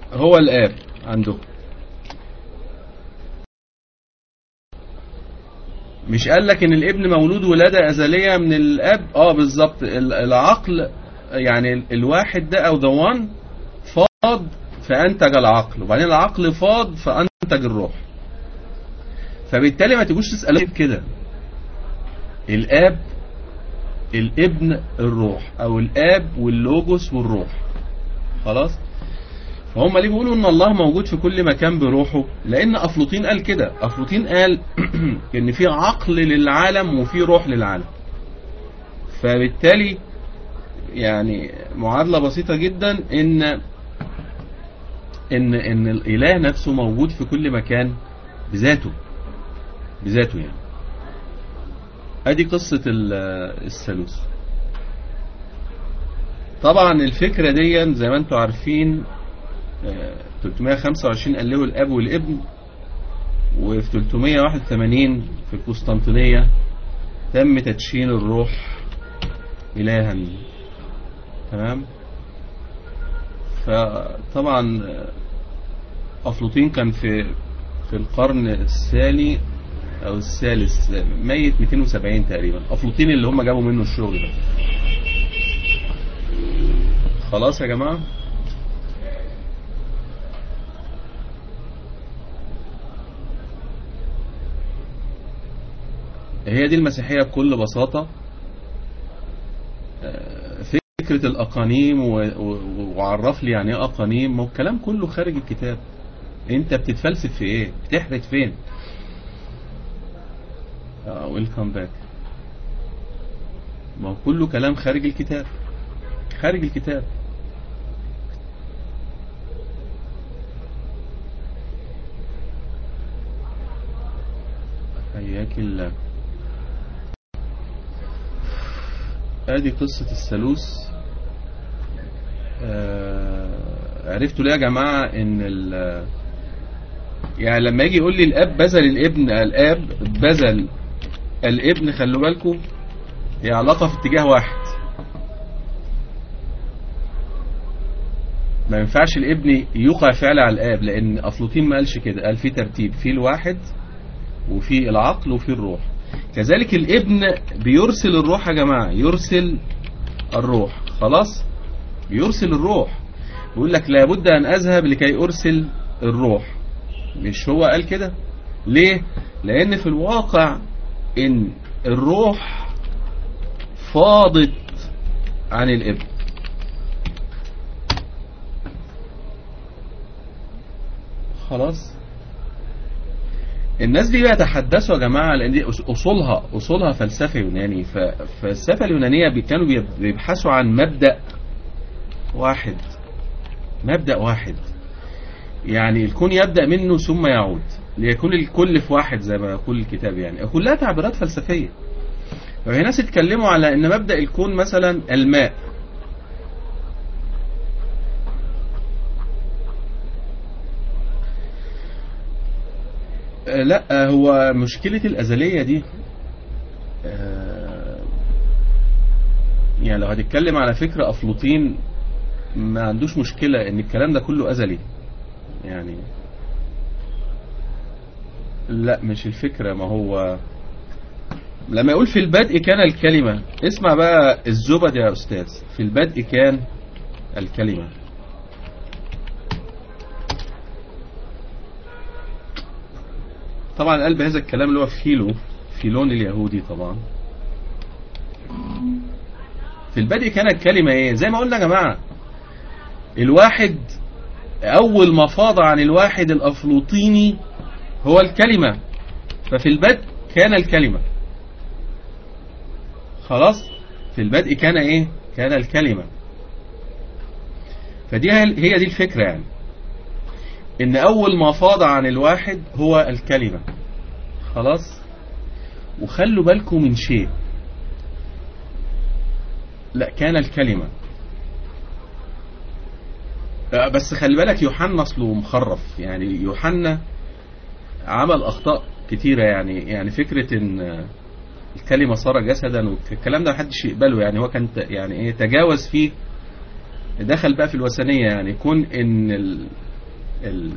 هو الاب عندكم مش قال لك ان الابن مولود ولادة ازلية من الاب اه بالظبط ال- العقل يعني ال- الواحد ده او ذا وان فاض فانتج العقل وبعدين العقل فاض فانتج الروح فبالتالي ما تجوش تسألوا كده الاب الابن الروح او الاب واللوجوس والروح خلاص فهم ليه بيقولوا ان الله موجود في كل مكان بروحه لان افلوطين قال كده افلوطين قال ان في عقل للعالم وفي روح للعالم فبالتالي يعني معادلة بسيطة جدا ان ان ان الاله نفسه موجود في كل مكان بذاته بذاته يعني ادي قصة ال- الثالوث طبعا الفكرة دي زي ما انتم عارفين آه، 325 قال له الاب والابن وفي 381 في القسطنطينية تم تدشين الروح إلها تمام فطبعا آه، أفلاطين كان في في القرن الثاني أو الثالث ميت 270 تقريبا أفلاطين اللي هم جابوا منه الشغل ده خلاص يا جماعة هي دي المسيحية بكل بساطة آه، فكرة الأقانيم و- و- وعرف لي يعني ايه أقانيم ما هو الكلام كله خارج الكتاب انت بتتفلسف في ايه بتحرت فين ويلكم باك ما هو كله كلام خارج الكتاب خارج الكتاب حياك الله ادي قصة الثالوث آه، عرفتوا ليه يا جماعة ان ال يعني لما يجي يقول لي الاب بذل الابن الاب بذل الابن خلوا بالكم هي علاقة في اتجاه واحد ما ينفعش الابن يوقع فعل على الاب لان افلاطين ما قالش كده قال في ترتيب في الواحد وفي العقل وفي الروح كذلك الابن بيرسل الروح يا جماعة يرسل الروح خلاص بيرسل الروح بيقول لك لابد ان اذهب لكي ارسل الروح مش هو قال كده ليه لان في الواقع ان الروح فاضت عن الابن خلاص الناس دي بيتحدثوا يا جماعة لأن دي أص- أصولها أصولها فلسفة يوناني ف- فالفلسفة اليونانية بي- كانوا بي- بيبحثوا عن مبدأ واحد مبدأ واحد يعني الكون يبدأ منه ثم يعود ليكون الكل في واحد زي ما يقول الكتاب يعني كلها تعبيرات فلسفية فهي ناس اتكلموا على ان مبدأ الكون مثلا الماء آه، لا آه، هو مشكلة الأزلية دي آه، يعني لو هتتكلم على فكرة أفلاطين ما عندوش مشكلة ان الكلام ده كله أزلي يعني لا مش الفكرة ما هو لما يقول في البدء كان الكلمة اسمع بقى الزبد يا أستاذ في البدء كان الكلمة طبعا قال بهذا الكلام اللي هو فيلو فيلون اليهودي طبعا في البدء كان الكلمة ايه زي ما قلنا يا جماعة الواحد أول ما فاض عن الواحد الأفلوطيني هو الكلمة ففي البدء كان الكلمة خلاص في البدء كان ايه كان الكلمة فدي هي هي دي الفكرة يعني ان اول ما فاض عن الواحد هو الكلمة خلاص وخلوا بالكم من شيء لا كان الكلمة لا، بس خلي بالك يوحنا اصله مخرف يعني يوحنا عمل اخطاء كتيرة يعني يعني فكرة ان الكلمة صار جسدا والكلام ده محدش يقبله يعني هو كان ت- يعني ايه تجاوز فيه دخل بقى في الوثنية يعني كون ان ال- ال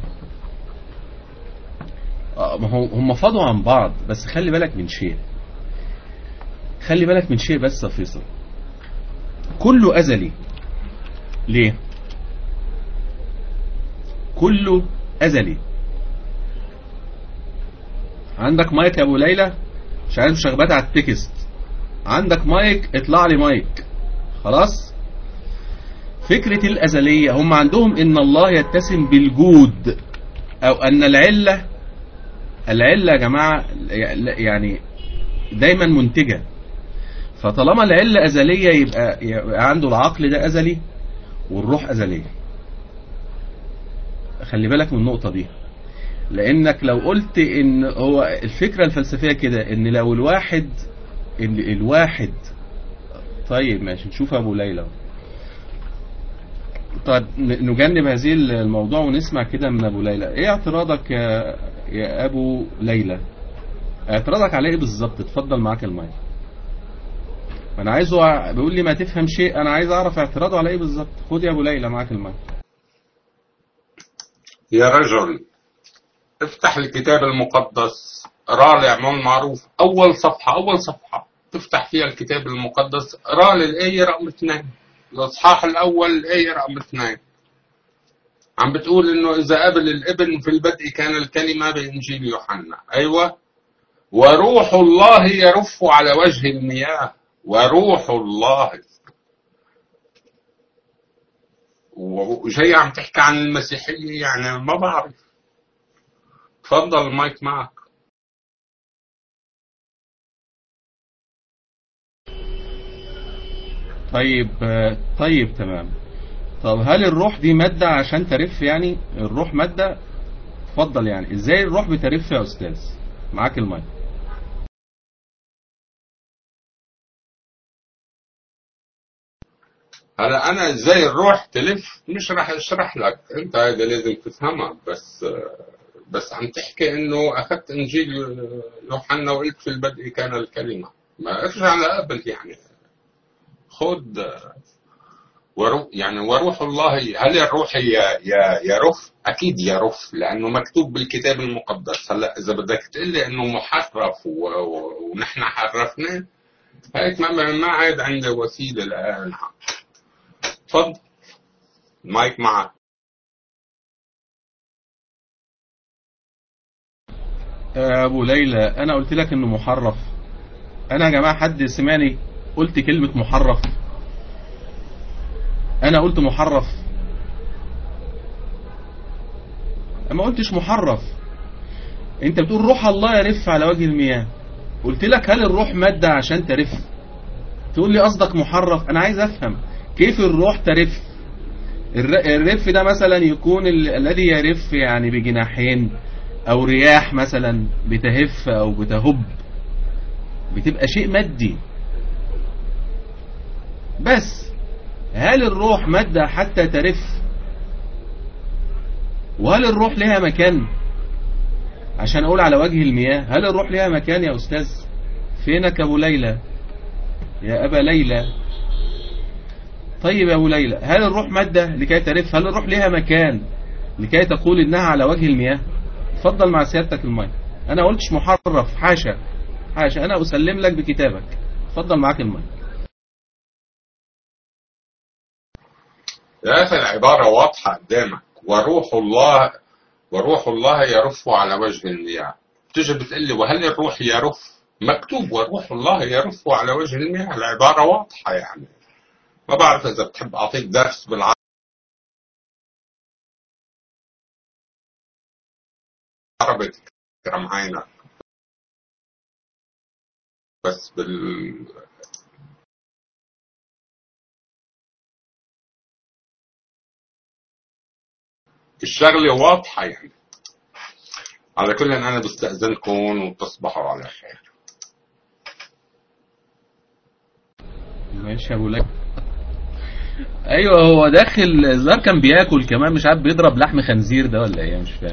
آه، ما هو هم فاضوا عن بعض بس خلي بالك من شيء خلي بالك من شيء بس يا فيصل كله أزلي ليه كله أزلي عندك مايك يا أبو ليلى مش عارف شغبات على التكست عندك مايك اطلع لي مايك خلاص فكرة الأزلية هم عندهم إن الله يتسم بالجود أو أن العلة العلة يا جماعة يعني دايما منتجة فطالما العلة أزلية يبقى, يبقى عنده العقل ده أزلي والروح أزلية خلي بالك من النقطة دي لأنك لو قلت إن هو الفكرة الفلسفية كده إن لو الواحد إن الواحد طيب ماشي نشوف أبو ليلى طيب نجنب هذه الموضوع ونسمع كده من أبو ليلى إيه اعتراضك يا, يا أبو ليلى اعتراضك على إيه بالظبط اتفضل معاك المايك انا عايزه بيقول لي ما تفهم شيء انا عايز اعرف اعتراضه على ايه بالظبط خد يا ابو ليلى معاك المايك يا رجل افتح الكتاب المقدس اقرا لي اعمال معروف اول صفحه اول صفحه تفتح فيها الكتاب المقدس اقرا لي الايه رقم اثنين الاصحاح الاول الايه رقم اثنين عم بتقول انه اذا قبل الابن في البدء كان الكلمه بانجيل يوحنا ايوه وروح الله يرف على وجه المياه وروح الله وجاي عم تحكي عن المسيحية يعني ما بعرف تفضل المايك معك طيب طيب تمام طب هل الروح دي مادة عشان ترف يعني الروح مادة اتفضل يعني ازاي الروح بترف يا استاذ معاك المايك هلا انا ازاي الروح تلف مش راح اشرح لك انت هذا لازم تفهمها بس بس عم تحكي انه اخذت انجيل يوحنا وقلت في البدء كان الكلمه ما ارجع لقبل يعني خد وروح يعني وروح الله هل الروح يا يا يرف؟ اكيد يرف لانه مكتوب بالكتاب المقدس هلا اذا بدك تقول لي انه محرف ونحن حرفناه هيك ما ما عاد عندي وسيله الان اتفضل المايك معك ابو ليلى انا قلت لك انه محرف انا يا جماعه حد سمعني قلت كلمه محرف انا قلت محرف ما قلتش محرف انت بتقول روح الله يرف على وجه المياه قلت لك هل الروح ماده عشان ترف تقول لي قصدك محرف انا عايز افهم كيف الروح ترف الرف ده مثلا يكون الذي يرف يعني بجناحين او رياح مثلا بتهف او بتهب بتبقى شيء مادي بس هل الروح مادة حتى ترف وهل الروح لها مكان عشان اقول على وجه المياه هل الروح لها مكان يا استاذ فينك ابو ليلى يا ابا ليلى طيب يا ابو ليلى هل الروح مادة لكي ترف هل الروح لها مكان لكي تقول انها على وجه المياه اتفضل مع سيادتك الماء انا قلتش محرف حاشا حاشا انا اسلم لك بكتابك اتفضل معاك الماء يا اخي العبارة واضحة قدامك وروح الله وروح الله يرف على وجه المياه تيجي بتقول لي وهل الروح يرف مكتوب وروح الله يرف على وجه المياه العبارة واضحة يعني ما بعرف إذا بتحب أعطيك درس بالعربي تكرم عينك بس بال الشغلة واضحة يعني على كل أنا بستأذنكم وتصبحوا على خير ماشي يا ابو ليلى ايوه هو داخل الزار كان بياكل كمان مش عارف بيضرب لحم خنزير ده ولا ايه مش فاهم